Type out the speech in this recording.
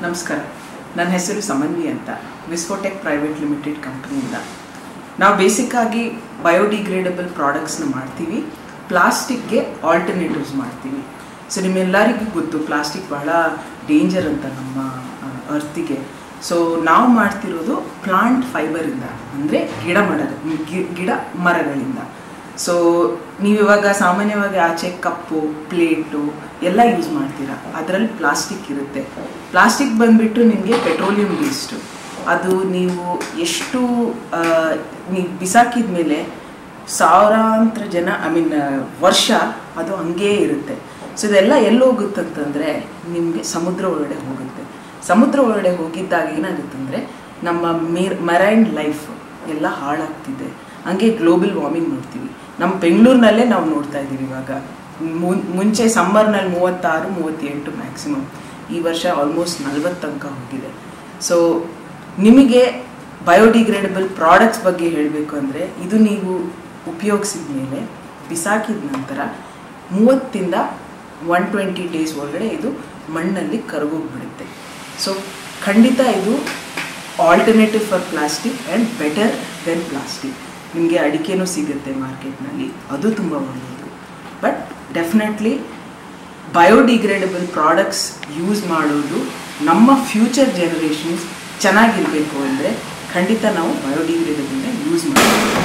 ನಮಸ್ಕಾರ ನನ್ನ ಹೆಸರು ಸಮನ್ವಿ ಅಂತ ವಿಸ್ಫೋಟೆಕ್ ಪ್ರೈವೇಟ್ ಲಿಮಿಟೆಡ್ ಕಂಪ್ನಿಯಿಂದ ನಾವು ಬೇಸಿಕ್ಕಾಗಿ ಬಯೋಡಿಗ್ರೇಡಬಲ್ ಪ್ರಾಡಕ್ಟ್ಸ್ನ ಮಾಡ್ತೀವಿ ಪ್ಲಾಸ್ಟಿಕ್ಗೆ ಆಲ್ಟರ್ನೇಟಿವ್ಸ್ ಮಾಡ್ತೀವಿ ಸೊ ನಿಮ್ಮೆಲ್ಲರಿಗೂ ಗೊತ್ತು ಪ್ಲಾಸ್ಟಿಕ್ ಬಹಳ ಡೇಂಜರ್ ಅಂತ ನಮ್ಮ ಅರ್ತಿಗೆ ಸೊ ನಾವು ಮಾಡ್ತಿರೋದು ಪ್ಲಾಂಟ್ ಫೈಬರಿಂದ ಅಂದರೆ ಗಿಡ ಮರ ಗಿ- ಗಿಡ ಮರಗಳಿಂದ ಸೊ ನೀವಿವಾಗ ಸಾಮಾನ್ಯವಾಗಿ ಆಚೆ ಕಪ್ಪು ಪ್ಲೇಟು ಎಲ್ಲ ಯೂಸ್ ಮಾಡ್ತೀರಾ ಅದರಲ್ಲಿ ಪ್ಲಾಸ್ಟಿಕ್ ಇರುತ್ತೆ ಪ್ಲಾಸ್ಟಿಕ್ ಬಂದುಬಿಟ್ಟು ನಿಮಗೆ ಪೆಟ್ರೋಲಿಯಂ ವೇಸ್ಟು ಅದು ನೀವು ಎಷ್ಟು ನೀವು ಬಿಸಾಕಿದ ಮೇಲೆ ಸಾವಿರಾಂತರ ಜನ ಐ ಮೀನ್ ವರ್ಷ ಅದು ಹಂಗೇ ಇರುತ್ತೆ ಸೊ ಇದೆಲ್ಲ ಎಲ್ಲಿ ಹೋಗುತ್ತಂತಂದರೆ ನಿಮಗೆ ಸಮುದ್ರ ಒಳಗಡೆ ಹೋಗುತ್ತೆ ಸಮುದ್ರ ಒಳಗಡೆ ಹೋಗಿದ್ದಾಗ ಏನಾಗುತ್ತಂದರೆ ನಮ್ಮ ಮೇರ್ ಮರೈನ್ ಲೈಫ್ ಎಲ್ಲ ಹಾಳಾಗ್ತಿದೆ ಹಂಗೆ ಗ್ಲೋಬಲ್ ವಾರ್ಮಿಂಗ್ ನೋಡ್ತೀವಿ ನಮ್ಮ ಬೆಂಗಳೂರಿನಲ್ಲೇ ನಾವು ನೋಡ್ತಾ ಇದ್ದೀವಿ ಇವಾಗ ಮುನ್- ಮುಂಚೆ ಸಮ್ಮರ್ನಲ್ಲಿ ಮೂವತ್ತಾರು ಮೂವತ್ತೆಂಟು ಮ್ಯಾಕ್ಸಿಮಮ್ ಈ ವರ್ಷ ಆಲ್ಮೋಸ್ಟ್ ನಲ್ವತ್ತು ತನಕ ಹೋಗಿದೆ ಸೊ ನಿಮಗೆ ಬಯೋಡಿಗ್ರೇಡಬಲ್ ಪ್ರಾಡಕ್ಟ್ಸ್ ಬಗ್ಗೆ ಹೇಳಬೇಕು ಅಂದರೆ ಇದು ನೀವು ಉಪಯೋಗಿಸಿದ ಮೇಲೆ ಬಿಸಾಕಿದ ನಂತರ ಮೂವತ್ತಿಂದ ಒನ್ ಟ್ವೆಂಟಿ ಡೇಸ್ ಒಳಗಡೆ ಇದು ಮಣ್ಣಲ್ಲಿ ಕರಗೋಗ್ಬಿಡುತ್ತೆ ಸೊ ಖಂಡಿತ ಇದು alternative for plastic and better than plastic ನಿಮಗೆ ಅಡಿಕೆನೂ ಸಿಗುತ್ತೆ ಮಾರ್ಕೆಟ್ನಲ್ಲಿ ಅದು ತುಂಬ ಒಳ್ಳೆಯದು but definitely biodegradable products use ಮಾಡೋದು ನಮ್ಮ ಫ್ಯೂಚರ್ ಜನರೇಷನ್ಸ್ ಚೆನ್ನಾಗಿರಬೇಕು ಅಂದರೆ ಖಂಡಿತ ನಾವು ಬಯೋಡಿಗ್ರೇಡಬಲ್ನ ಯೂಸ್ ಮಾಡಬೇಕು